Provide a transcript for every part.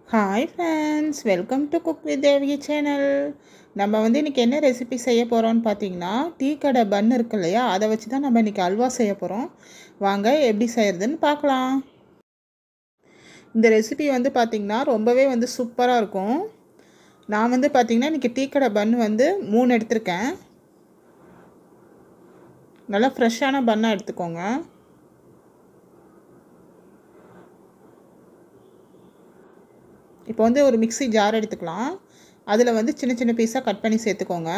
hi friends welcome to cook with Devi channel நம்ம வந்து இன்றைக்கி என்ன ரெசிபி செய்ய போகிறோம்னு பார்த்தீங்கன்னா டீ கடை பன் இருக்கு இல்லையா அதை வச்சு தான் நம்ம இன்றைக்கி அல்வா செய்ய போகிறோம் வாங்க எப்படி செய்கிறதுன்னு பார்க்கலாம் இந்த ரெசிபி வந்து பார்த்திங்கன்னா ரொம்பவே வந்து சூப்பராக இருக்கும் நான் வந்து பார்த்திங்கன்னா இன்றைக்கி டீ கடை பன் வந்து மூணு எடுத்திருக்கேன் நல்லா ஃப்ரெஷ்ஷான பன்னாக எடுத்துக்கோங்க இப்போ வந்து ஒரு மிக்ஸி ஜார் எடுத்துக்கலாம் அதில் வந்து சின்ன சின்ன பீஸாக கட் பண்ணி சேர்த்துக்கோங்க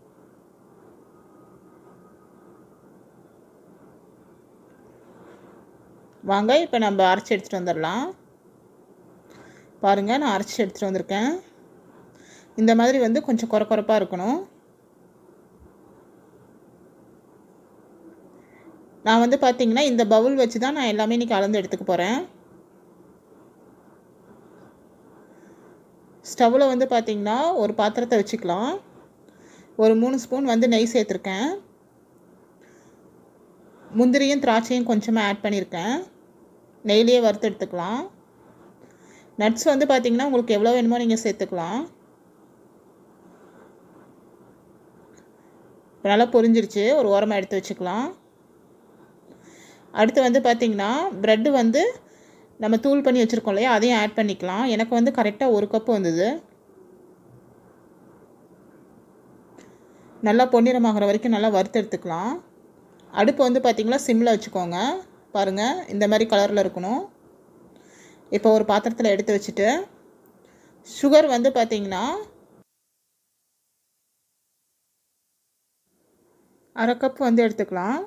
வாங்க இப்போ நம்ம அரைச்சி எடுத்துகிட்டு வந்துடலாம் பாருங்கள் நான் அரைச்சி எடுத்துகிட்டு வந்திருக்கேன் இந்த மாதிரி வந்து கொஞ்சம் குறை குறைப்பாக இருக்கணும் நான் வந்து பார்த்திங்கன்னா இந்த பவுல் வச்சு தான் நான் எல்லாமே இன்றைக்கி கலந்து எடுத்துக்க போகிறேன் ஸ்டவ்வில் வந்து பார்த்திங்கன்னா ஒரு பாத்திரத்தை வச்சுக்கலாம் ஒரு மூணு ஸ்பூன் வந்து நெய் சேர்த்துருக்கேன் முந்திரியும் திராட்சையும் கொஞ்சமாக ஆட் பண்ணியிருக்கேன் நெய்லேயே வறுத்து எடுத்துக்கலாம் நட்ஸ் வந்து பார்த்திங்கன்னா உங்களுக்கு எவ்வளோ வேணுமோ நீங்கள் சேர்த்துக்கலாம் நல்லா பொரிஞ்சிருச்சு ஒரு ஓரமாக எடுத்து வச்சுக்கலாம் அடுத்து வந்து பார்த்திங்கன்னா ப்ரெட்டு வந்து நம்ம தூள் பண்ணி வச்சுருக்கோம் இல்லையா அதையும் ஆட் பண்ணிக்கலாம் எனக்கு வந்து கரெக்டாக ஒரு கப்பு வந்தது நல்லா பொன்னிறமாகிற வரைக்கும் நல்லா வறுத்து எடுத்துக்கலாம் அடுப்பு வந்து பார்த்திங்கன்னா சிம்மில் வச்சுக்கோங்க பாருங்கள் இந்த மாதிரி கலரில் இருக்கணும் இப்போ ஒரு பாத்திரத்தில் எடுத்து வச்சுட்டு சுகர் வந்து பார்த்திங்கன்னா அரை கப் வந்து எடுத்துக்கலாம்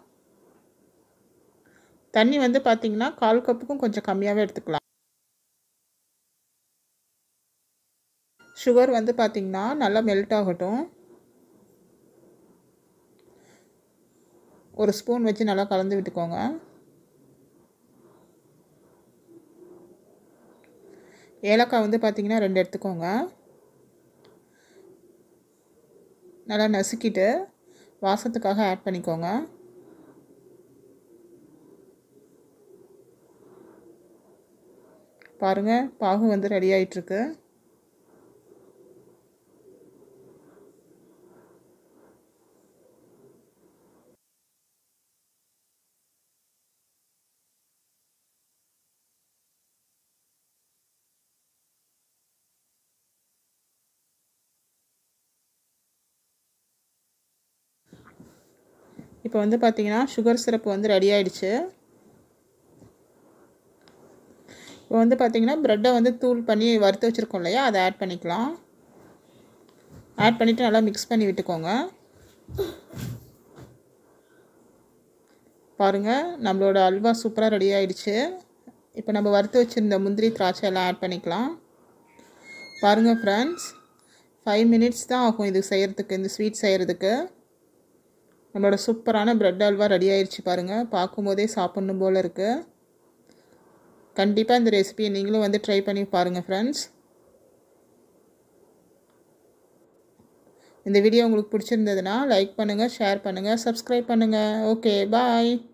தண்ணி வந்து பார்த்திங்கன்னா கால் கப்புக்கும் கொஞ்சம் கம்மியாகவே எடுத்துக்கலாம் சுகர் வந்து பார்த்திங்கன்னா நல்லா மெல்ட் ஆகட்டும் ஒரு ஸ்பூன் வச்சு நல்லா கலந்து விட்டுக்கோங்க ஏலக்காய் வந்து பார்த்திங்கன்னா ரெண்டு எடுத்துக்கோங்க நல்லா நசுக்கிட்டு வாசத்துக்காக ஆட் பண்ணிக்கோங்க பாருங்கள் பாகு வந்து ரெடி ஆகிட்டுருக்கு இப்போ வந்து பார்த்திங்கன்னா சுகர் சிரப்பு வந்து ரெடி ஆகிடுச்சு இப்போ வந்து பார்த்திங்கன்னா ப்ரெட்டை வந்து தூள் பண்ணி வறுத்து வச்சுருக்கோம் இல்லையா அதை ஆட் பண்ணிக்கலாம் ஆட் பண்ணிவிட்டு நல்லா மிக்ஸ் பண்ணி விட்டுக்கோங்க பாருங்கள் நம்மளோட அல்வா சூப்பராக ரெடி ஆகிடுச்சு இப்போ நம்ம வறுத்து வச்சுருந்த முந்திரி திராட்சை எல்லாம் ஆட் பண்ணிக்கலாம் பாருங்கள் ஃப்ரெண்ட்ஸ் ஃபைவ் மினிட்ஸ் தான் ஆகும் இது செய்கிறதுக்கு இந்த ஸ்வீட் செய்கிறதுக்கு நம்மளோட சூப்பரான ப்ரெட் அல்வா ரெடி ஆயிடுச்சு பாருங்கள் பார்க்கும்போதே சாப்பிட்ணும் போல் இருக்குது கண்டிப்பாக இந்த ரெசிபியை நீங்களும் வந்து ட்ரை பண்ணி பாருங்கள் ஃப்ரெண்ட்ஸ் இந்த வீடியோ உங்களுக்கு பிடிச்சிருந்ததுன்னா லைக் பண்ணுங்கள் ஷேர் பண்ணுங்கள் சப்ஸ்கிரைப் பண்ணுங்கள் ஓகே பாய்